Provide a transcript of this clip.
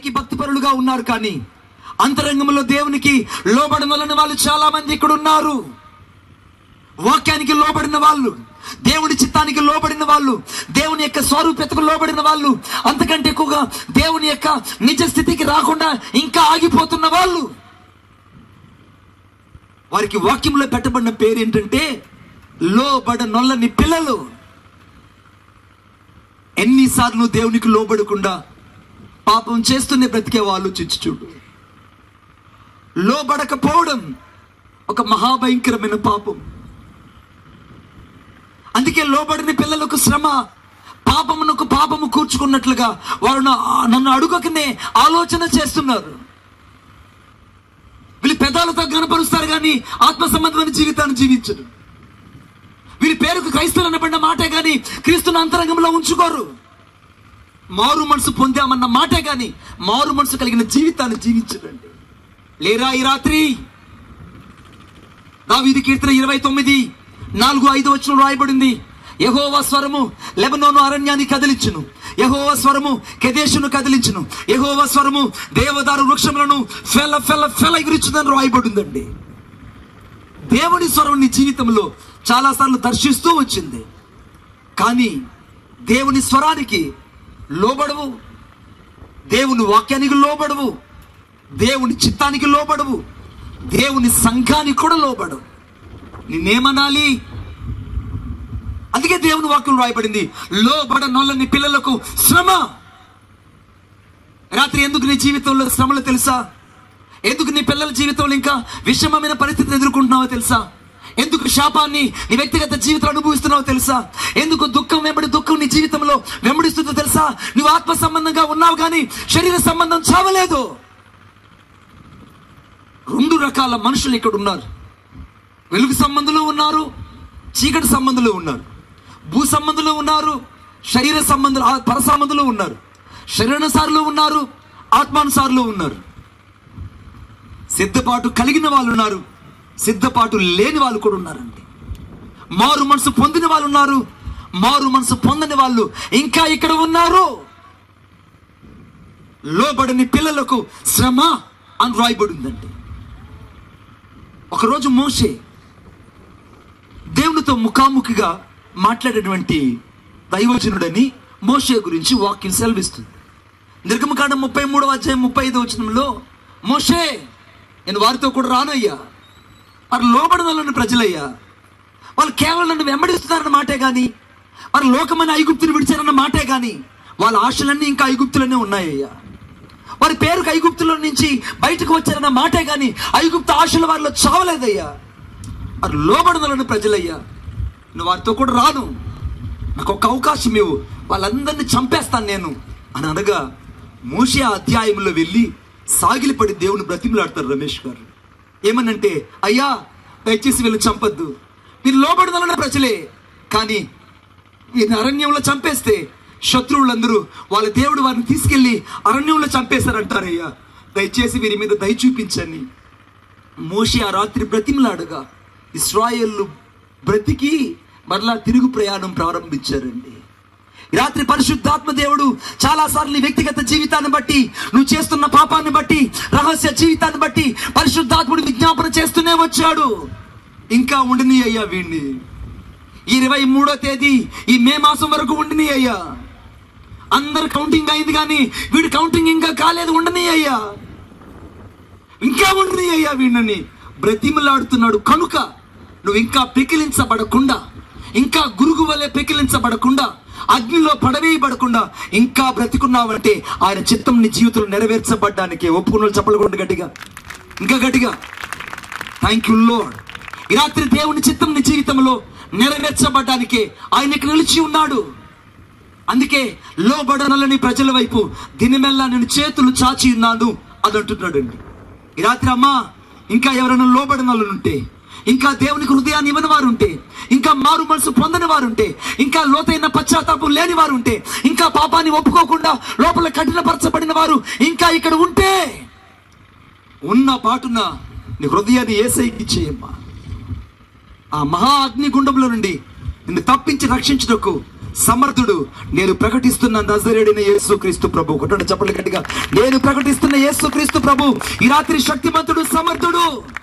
పైకి భక్తిపరులుగా ఉన్నారు కానీ అంతరంగంలో దేవునికి లోబడనలని వాళ్ళు చాలా మంది ఇక్కడ ఉన్నారు వాక్యానికి లోబడిన వాళ్ళు దేవుని చిత్తానికి లోబడిన వాళ్ళు దేవుని యొక్క స్వరూపతకు లోబడిన వాళ్ళు అంతకంటే ఎక్కువగా దేవుని యొక్క నిజ స్థితికి రాకుండా ఇంకా ఆగిపోతున్న వాళ్ళు వారికి వాక్యంలో పెట్టబడిన పేరు ఏంటంటే లోబడ నొల్లని పిల్లలు ఎన్నిసార్లు దేవునికి లోబడకుండా పాపం చేస్తూనే బ్రతికే వాళ్ళు చిచ్చు చూడు లోబడకపోవడం ఒక మహాభయంకరమైన పాపం అందుకే లోబడిన పిల్లలకు శ్రమ పాపమునకు పాపము కూర్చుకున్నట్లుగా వారు నా- నన్ను అడుగకనే ఆలోచన చేస్తున్నారు వీళ్ళు పెదాలతో కనపరుస్తారు కానీ ఆత్మ సంబంధమైన జీవితాన్ని జీవించరు వీరి పేరుకు క్రైస్తవులు అనబడిన మాటే కానీ క్రీస్తుని అంతరంగంలో ఉంచుకోరు మారు మనసు పొందామన్న మాటే కానీ మారు మనసు కలిగిన జీవితాన్ని జీవించరండి లేరా ఈ రాత్రి దావీది కీర్తన ఇరవై తొమ్మిది నాలుగు ఐదు వచ్చిన రాయబడింది యహోవా స్వరము లెబనోను అరణ్యాన్ని కదిలించును యహోవా స్వరము కెదేశును కదిలించును యహోవా స్వరము దేవదారు వృక్షములను ఫెల ఫెల ఫెల ఎగురించుదని రాయబడిందండి దేవుని స్వరం నీ జీవితంలో చాలాసార్లు దర్శిస్తూ వచ్చింది కానీ దేవుని స్వరానికి లోబడవు దేవుని వాక్యానికి లోబడవు దేవుని చిత్తానికి లోబడవు దేవుని సంఘానికి కూడా లోబడవు నిన్నేమనాలి అందుకే దేవుని వాక్యం రాయబడింది లోబడ నొల్లని పిల్లలకు శ్రమ రాత్రి ఎందుకు నీ జీవితంలో శ్రమలు తెలుసా ఎందుకు నీ పిల్లల జీవితంలో ఇంకా విషమమైన పరిస్థితిని ఎదుర్కొంటున్నావో తెలుసా ఎందుకు శాపాన్ని నీ వ్యక్తిగత జీవితంలో అనుభవిస్తున్నావో తెలుసా ఎందుకు దుఃఖం వెంబడి దుఃఖం నీ జీవితంలో వెంబడిస్తుందో తెలుసా నువ్వు ఆత్మ సంబంధంగా ఉన్నావు కానీ శరీర సంబంధం చావలేదు రెండు రకాల మనుషులు ఇక్కడ ఉన్నారు వెలుగు సంబంధులు ఉన్నారు చీకటి సంబంధులు ఉన్నారు భూ సంబంధులు ఉన్నారు శరీర సంబంధులు ఆ పర సంబంధులు ఉన్నారు శరీరానుసారులు ఉన్నారు ఆత్మానుసారులు ఉన్నారు సిద్ధపాటు కలిగిన వాళ్ళు ఉన్నారు సిద్ధపాటు లేని వాళ్ళు కూడా ఉన్నారండి మారు మనసు పొందిన వాళ్ళు ఉన్నారు మారు మనసు పొందని వాళ్ళు ఇంకా ఇక్కడ ఉన్నారు లోబడని పిల్లలకు శ్రమ అని రాయబడి ఉందండి ఒకరోజు మోషే దేవునితో ముఖాముఖిగా మాట్లాడేటువంటి దైవజనుడని మోషే గురించి వాక్యం సెలవిస్తుంది నిర్గమకాండం ముప్పై మూడవ అధ్యాయం ముప్పై ఐదు వచనంలో మోషే నేను వారితో కూడా రానయ్యా వారు లోబడనలని ప్రజలయ్యా వాళ్ళు కేవలం నన్ను వెంబడిస్తున్నారన్న మాటే కానీ వారు లోకమైన ఐగుప్తుని విడిచారన్న మాటే కానీ వాళ్ళ ఆశలన్నీ ఇంకా ఐగుప్తులనే ఉన్నాయ్యా వారి పేరుకు ఐగుప్తుల నుంచి బయటకు వచ్చారన్న మాటే కానీ ఐగుప్తు ఆశలు వారిలో చావలేదయ్యా వారు లోబడదలని ప్రజలయ్యా నువ్వు వారితో కూడా రాను నాకు ఒక అవకాశం ఇవ్వు వాళ్ళందరినీ చంపేస్తాను నేను అని అనగా మోషే ఆ అధ్యాయంలో వెళ్ళి సాగిలిపడి దేవుని బ్రతిమలాడతారు రమేష్ గారు ఏమనంటే అయ్యా దయచేసి వీళ్ళు చంపద్దు మీరు లోబడదలన్న ప్రజలే కానీ వీరిని అరణ్యంలో చంపేస్తే శత్రువులందరూ వాళ్ళ దేవుడు వారిని తీసుకెళ్లి అరణ్యంలో చంపేశారంటారయ్యా దయచేసి వీరి మీద దయ చూపించండి మోషే ఆ రాత్రి బ్రతిమలాడగా ఇస్రాయేళ్ళు బ్రతికి మరలా తిరుగు ప్రయాణం ప్రారంభించారండి ఈ రాత్రి పరిశుద్ధాత్మ దేవుడు చాలా సార్లు నీ వ్యక్తిగత జీవితాన్ని బట్టి నువ్వు చేస్తున్న పాపాన్ని బట్టి రహస్య జీవితాన్ని బట్టి పరిశుద్ధాత్ముడు విజ్ఞాపన చేస్తూనే వచ్చాడు ఇంకా ఉండని అయ్యా వీడిని ఈ ఇరవై మూడో తేదీ ఈ మే మాసం వరకు ఉండని అయ్యా అందరు కౌంటింగ్ అయింది కానీ వీడి కౌంటింగ్ ఇంకా కాలేదు ఉండని అయ్యా ఇంకా ఉండని అయ్యా వీడిని బ్రతిమలాడుతున్నాడు కనుక నువ్వు ఇంకా పెకిలించబడకుండా ఇంకా గురుగు వలె పెకిలించబడకుండా అగ్నిలో పడవేయబడకుండా ఇంకా బ్రతికున్నావంటే ఆయన చిత్తం నీ జీవితంలో నెరవేర్చబడ్డానికి ఒప్పుకున్న చెప్పలకుండా గట్టిగా ఇంకా గట్టిగా థ్యాంక్ యూ లోడ్ ఈ రాత్రి దేవుని చిత్తం నీ జీవితంలో నెరవేర్చబడ్డానికి ఆయన ఇక్కడ నిలిచి ఉన్నాడు అందుకే లోబడనలని ప్రజల వైపు దినమెల్లా నేను చేతులు చాచి ఉన్నాను అని అంటున్నాడు అండి ఈ రాత్రి అమ్మా ఇంకా ఎవరైనా లోబడిన ఉంటే ఇంకా దేవునికి హృదయాన్ని ఇవ్వని వారు ఉంటే ఇంకా మారు మనసు పొందని వారు ఉంటే ఇంకా లోతైన పశ్చాత్తాపం లేని వారు ఉంటే ఇంకా పాపాన్ని ఒప్పుకోకుండా లోపల కఠినపరచబడిన వారు ఇంకా ఇక్కడ ఉంటే ఉన్న పాటున నీ హృదయాన్ని ఏసైకి చేయమ్మా ఆ మహా అగ్నిగుండంలో నుండి నిన్ను తప్పించి రక్షించుటకు సమర్థుడు నేను ప్రకటిస్తున్న నజరేడిన యేసు క్రీస్తు ప్రభు కొట్టండి చెప్పలు గట్టిగా నేను ప్రకటిస్తున్న యేసు క్రీస్తు ప్రభు ఈ రాత్రి శక్తిమంతుడు సమర్థుడు